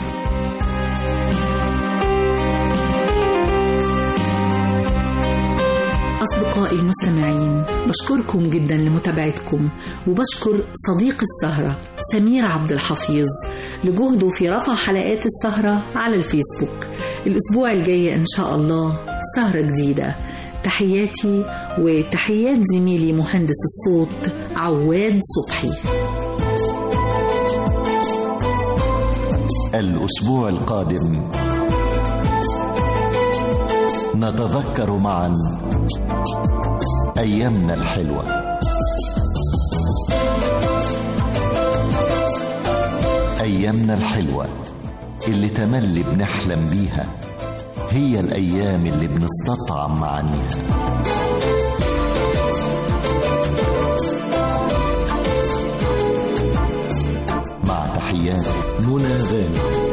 أصدقائي المستمعين بشكركم جدا لمتابعتكم وبشكر صديق السهرة سمير عبد الحفيظ لجهده في رفع حلقات السهرة على الفيسبوك الأسبوع الجاي إن شاء الله سهرة جديدة تحياتي وتحيات زميلي مهندس الصوت عواد صبحي الأسبوع القادم نتذكر معا أيامنا الحلوة أيامنا الحلوة اللي تملي بنحلم بيها هي الأيام اللي بنستطعم معانيها مع تحيات منى غانم